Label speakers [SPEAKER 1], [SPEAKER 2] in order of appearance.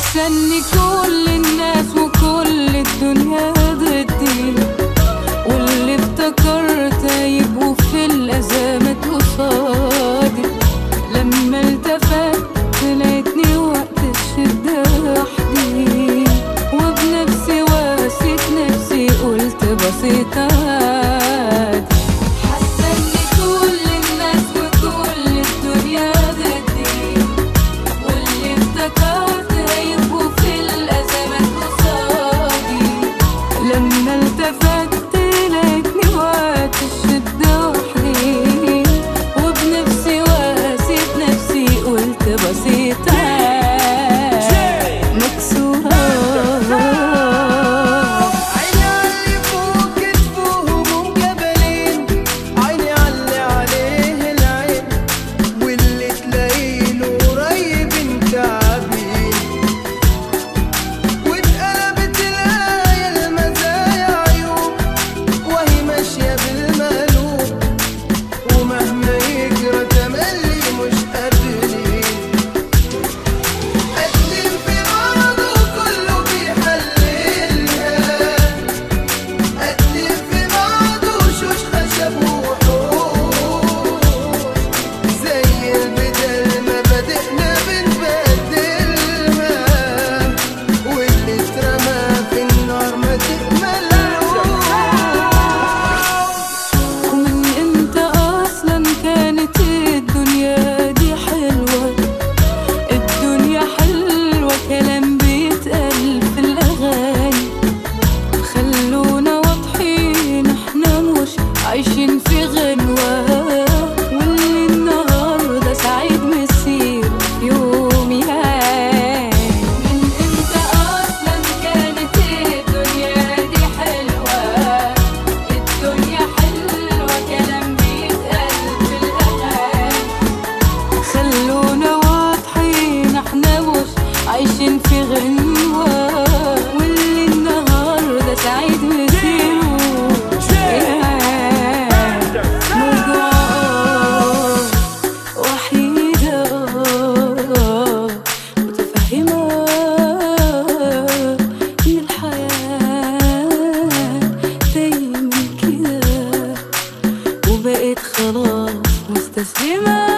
[SPEAKER 1] حاسه ان كل الناس وكل الدنيا ضدي واللي افتكرت يبقوا في الازمات قصادي لما التفت لقيتني وقت الشده وحدي وبنفسي واسيت نفسي قلت بسيطه عادي حاسه ان كل الناس وكل الدنيا ضدي واللي افتكرت هيبقوا في الأزمات قصادي لما التفت لقيتني وقت الشدة وحدي وبنفسي واسيت نفسي قلت بسيطة مكسورة
[SPEAKER 2] عيني علي فوق كتفهم جبلين عيني علي عليه العين واللي تلاقيله قريب كعبين واتقلبت الآية المزايا عيوب وهي ماشية بالمقلوب ومهما يجرى تملي مش قابلين قدم في بعضه كله بيحللها قدم في بعضه شوش خشب وحوش زي البدل ما بدأنا بنبدلها واللي اترمى في النار ما تكملوش
[SPEAKER 1] ومن امتى اصلا كانت الدنيا دي حلوة الدنيا حلوة كلام بيتقال في الاغاني خلونا واضحين احنا مش عايشين في غنوة واللي النهاردة سعيد مسير يوم يعاني من امتى اصلا كانت الدنيا دي حلوة الدنيا حلوة كلام بيتقال في الأغاني خلونا واضحين احنا مش عايشين في غنوة واللي النهاردة سعيد مسيره موجوع وحيدة متفهمة إن الحياة دايما كده وبقيت خلاص مستسلمة